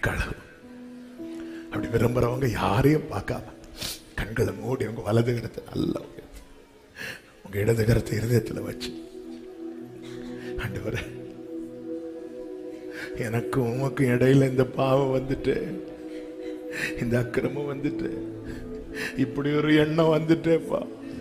கழுவு அப்படி விரும்புறவங்க யாரையும் பார்க்காம கண்களை மூடி உங்க வலது கரத்தை நல்லா உயர்த்தி, உங்க இடது கரத்தை இருதயத்துல வச்சு ஆண்டவரே எனக்கும் உமக்கும் இடையில இந்த பாவம் வந்துட்டு இந்த அக்கிரமம் வந்துட்டு இப்படி ஒரு எண்ணம் வந்துட்டேப்பா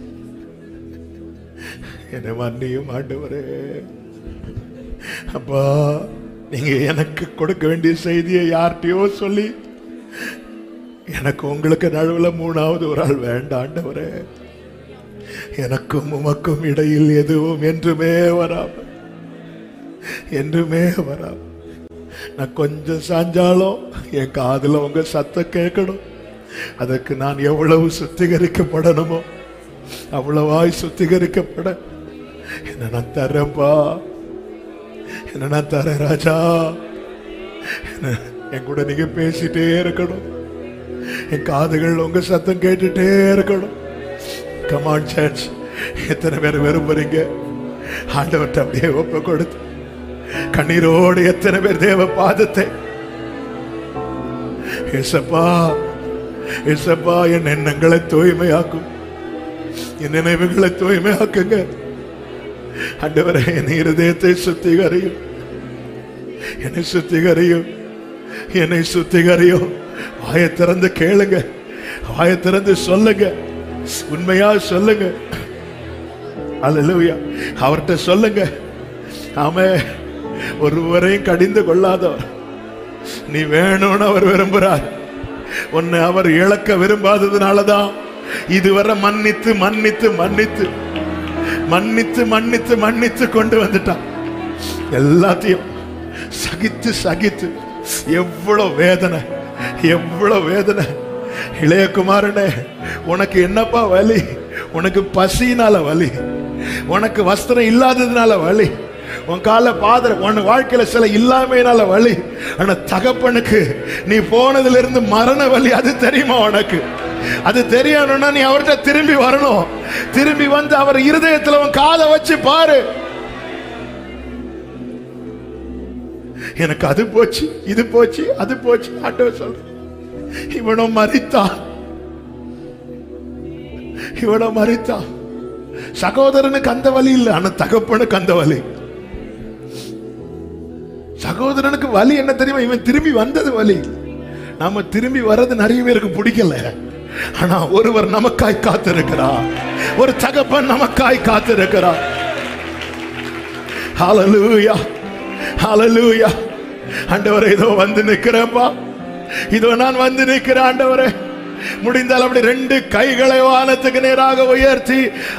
என்னை மன்னியும் ஆண்டவரே அப்பா நீங்க எனக்கு கொடுக்க வேண்டிய செய்தியை யார்கிட்டயோ சொல்லி எனக்கு உங்களுக்கு நடுவுல மூணாவது ஒரு ஆள் வேண்டாம் ஆண்டவரே எனக்கும் உமக்கும் இடையில் எதுவும் என்றுமே வராம என்றுமே வராம நான் கொஞ்சம் சாஞ்சாலும் என் காதுல உங்க சத்தம் கேட்கணும் அதற்கு நான் எவ்வளவு சுத்திகரிக்கப்படணுமோ அவ்வளவாய் சுத்திகரிக்கப்பட என்ன நான் தரேன்பா என்ன நான் தரேன் ராஜா என்ன- என் கூட நீங்க பேசிட்டே இருக்கணும் என் காதுகள் உங்க சத்தம் கேட்டுட்டே இருக்கணும் கமான் சர்ச் எத்தனை பேர் விரும்புறீங்க ஆண்டவர்கிட்ட அப்படியே ஒப்ப கொடுத்து கண்ணீரோடு எத்தனை பேர் தேவ பாதத்தை ஏசப்பா ஏசப்பா என் எண்ணங்களை தூய்மையாக்கும் என் நினைவுகளை தூய்மையாக்குங்க ஆண்டவரே என் இருதயத்தை சுத்திகரியும் என்னை சுத்திகரியும் என்னை சுத்திகரியும் வாயை திறந்து கேளுங்க வாயை திறந்து சொல்லுங்க உண்மையா சொல்லுங்க அல்லேலூயா அவர்கிட்ட சொல்லுங்க ஆமே ஒருவரையும் கடிந்து கொள்ளாதவர் நீ வேணும்னு அவர் விரும்புறார் உன்னை அவர் இழக்க விரும்பாததுனாலதான் இதுவரை மன்னித்து மன்னித்து மன்னித்து மன்னித்து மன்னித்து மன்னித்து கொண்டு வந்துட்டான் எல்லாத்தையும் சகித்து சகித்து எவ்வளவு வேதனை எவ்வளவு வேதனை இளையகுமாரனே உனக்கு என்னப்பா வலி உனக்கு பசினால வலி உனக்கு வஸ்திரம் இல்லாததுனால வலி உன் கால பாதர உன் வாழ்க்கையில சில இல்லாமையினால வலி ஆனா தகப்பனுக்கு நீ போனதுல இருந்து மரண வலி அது தெரியுமா உனக்கு அது தெரியணும்னா நீ அவர்கிட்ட திரும்பி வரணும் திரும்பி வந்து அவர் இருதயத்துல உன் காதை வச்சு பாரு எனக்கு அது போச்சு இது போச்சு அது போச்சு ஆண்டவர் சொல்ற இவனும் மறித்தான் இவனும் மறித்தான் சகோதரனுக்கு அந்த வலி இல்லை ஆனா தகப்பனுக்கு அந்த வலி சகோதரனுக்கு வலி என்ன தெரியுமா இவன் திரும்பி வந்தது வலி நாம திரும்பி வர்றது நிறைய பேருக்கு பிடிக்கல ஆனா ஒருவர் நமக்காய் காத்திருக்கிறார் ஒரு தகப்பன் நமக்காய் காத்திருக்கிறார் ஹalleluya ஹalleluya ஆண்டவரே இதோ வந்து நிக்கிறேன்ப்பா இதோ நான் வந்து நிக்கிறேன் ஆண்டவரே முடிந்தால் அப்படி ரெண்டு கைகளை வானத்துக்கு நேராக உயர்த்தி